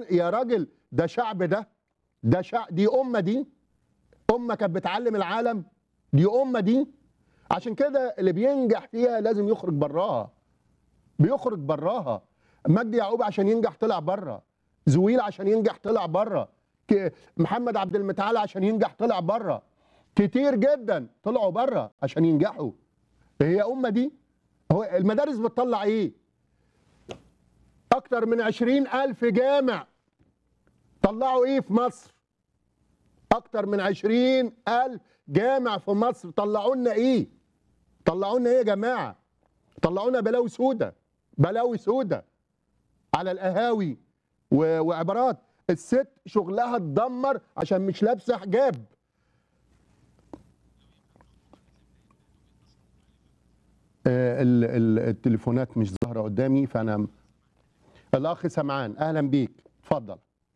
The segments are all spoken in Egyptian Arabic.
يا راجل ده شعب ده ده شعب دي امه دي امه كانت بتعلم العالم دي امه دي عشان كده اللي بينجح فيها لازم يخرج براها بيخرج براها مجدي يعقوب عشان ينجح طلع بره زويل عشان ينجح طلع بره ك- محمد عبد المتعال عشان ينجح طلع بره كتير جدا طلعوا بره عشان ينجحوا هي امه دي هو المدارس بتطلع ايه اكتر من عشرين الف جامع طلعوا ايه في مصر اكتر من عشرين الف جامع في مصر طلعوا لنا ايه طلعوا لنا ايه يا جماعه طلعوا لنا بلاوي سودة بلاوي سودة على القهاوي و- وعبارات الست شغلها اتدمر عشان مش لابسه حجاب آه، ال- ال- التليفونات مش ظاهره قدامي فانا الاخ سمعان اهلا بيك اتفضل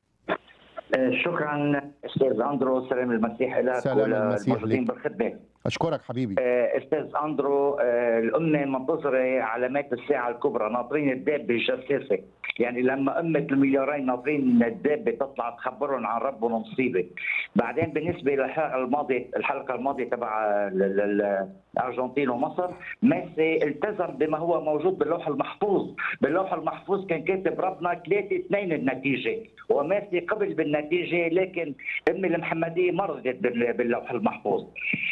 آه، شكرا استاذ اندرو سلام المسيح لك سلام المسيح والموجودين لك. بالخدمه اشكرك حبيبي آه، استاذ اندرو آه، الامه منتظره علامات الساعه الكبرى ناطرين الدابه الجساسه يعني لما امه المليارين ناطرين الدابه تطلع تخبرهم عن ربهم مصيبه بعدين بالنسبه للحلقه الماضيه الحلقه الماضيه تبع ال- ال- الارجنتين ومصر ميسي التزم بما هو موجود باللوح المحفوظ باللوح المحفوظ كان كاتب ربنا 3 2 النتيجه وميسي قبل بالنتيجه لكن امي المحمديه مرضت بال- باللوح المحفوظ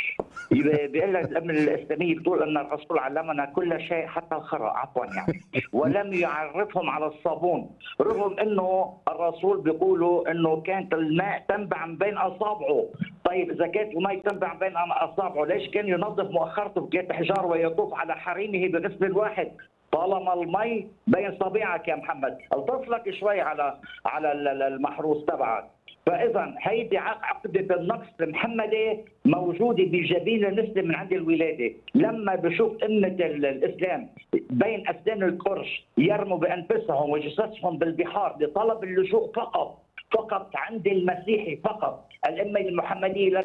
يبقى بيقول لك الأمة الإسلامية بتقول أن الرسول علمنا كل شيء حتى الخرا عفوا يعني ولم يعرفهم على الصابون رغم أنه الرسول بيقولوا أنه كانت الماء تنبع من بين أصابعه طيب إذا كانت الماء تنبع من بين أصابعه ليش كان ينظف مؤخرته بكيت حجار ويطوف على حريمه بغسل واحد طالما المي بين صبيعك يا محمد الطف لك شوي على على ال- ال- المحروس تبعك فاذا هيدي عق- عقده النقص المحمدي موجوده بجبين المسلم من عند الولاده، لما بشوف امه ال- الاسلام بين اسنان القرش يرموا بانفسهم وجثثهم بالبحار لطلب اللجوء فقط فقط عند المسيحي فقط، الامه المحمديه لا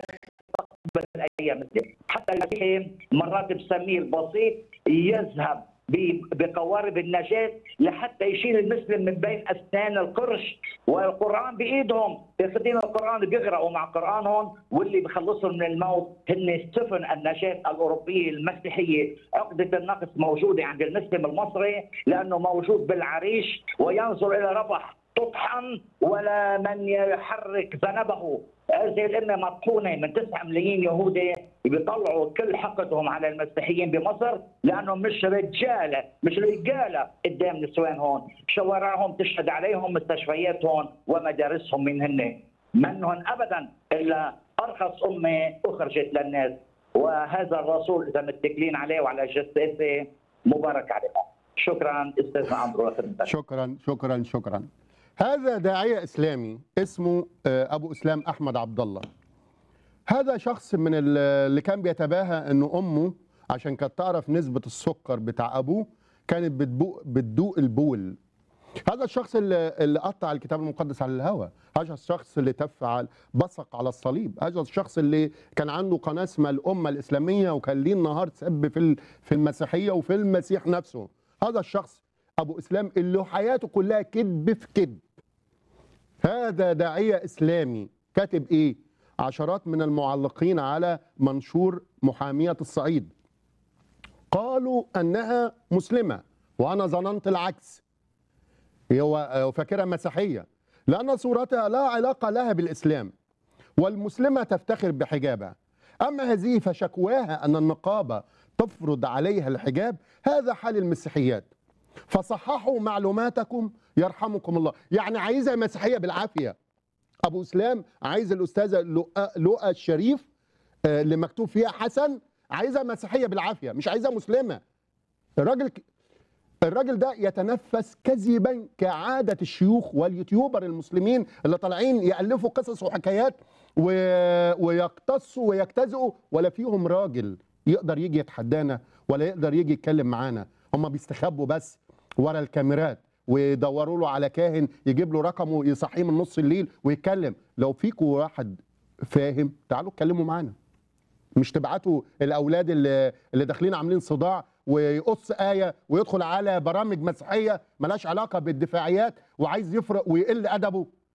تقبل اي مسلم، حتى المسيحي مرات بسميه البسيط يذهب ب- بقوارب النجاة لحتى يشيل المسلم من بين أسنان القرش والقرآن بإيدهم ياخذين القرآن بيقرأوا مع قرآنهم واللي بخلصهم من الموت هن سفن النجاة الأوروبية المسيحية عقدة النقص موجودة عند المسلم المصري لأنه موجود بالعريش وينظر إلى ربح تطحن ولا من يحرك ذنبه هذه الأمة مطحونة من 9 ملايين يهودي بيطلعوا كل حقدهم على المسيحيين بمصر لأنهم مش رجالة مش رجالة قدام نسوان هون شوارعهم تشهد عليهم مستشفياتهم ومدارسهم من هن منهم أبدا إلا أرخص أمة أخرجت للناس وهذا الرسول إذا متكلين عليه وعلى جثته مبارك عليهم شكرا أستاذ عمرو خدمتك شكرا شكرا شكرا هذا داعية إسلامي اسمه آه، أبو إسلام أحمد عبد الله هذا شخص من ال- اللي كان بيتباهى أنه أمه عشان كانت تعرف نسبة السكر بتاع أبوه كانت بتبوق بتدوق البول هذا الشخص اللي, اللي قطع الكتاب المقدس على الهوى هذا الشخص اللي تف على بصق على الصليب هذا الشخص اللي كان عنده قناة اسمها الأمة الإسلامية وكان ليه النهار تسب في ال- في المسيحية وفي المسيح نفسه هذا الشخص أبو إسلام اللي حياته كلها كذب في كذب هذا داعية إسلامي كاتب إيه عشرات من المعلقين على منشور محامية الصعيد قالوا أنها مسلمة وأنا ظننت العكس هو فاكرها مسيحية لأن صورتها لا علاقة لها بالإسلام والمسلمة تفتخر بحجابها أما هذه فشكواها أن النقابة تفرض عليها الحجاب هذا حال المسيحيات فصححوا معلوماتكم يرحمكم الله يعني عايزها مسيحية بالعافية أبو إسلام عايز الأستاذة لؤى لؤى الشريف آه، اللي مكتوب فيها حسن عايزها مسيحية بالعافية مش عايزها مسلمة الراجل ك- الراجل ده يتنفس كذبا كعادة الشيوخ واليوتيوبر المسلمين اللي طالعين يألفوا قصص وحكايات و... ويقتصوا ويجتزئوا ولا فيهم راجل يقدر يجي يتحدانا ولا يقدر يجي يتكلم معانا هم بيستخبوا بس ورا الكاميرات ويدوروا له على كاهن يجيب له رقمه يصحيه من نص الليل ويتكلم لو فيكم واحد فاهم تعالوا اتكلموا معانا مش تبعتوا الاولاد اللي اللي داخلين عاملين صداع ويقص ايه ويدخل على برامج مسيحيه ملاش علاقه بالدفاعيات وعايز يفرق ويقل ادبه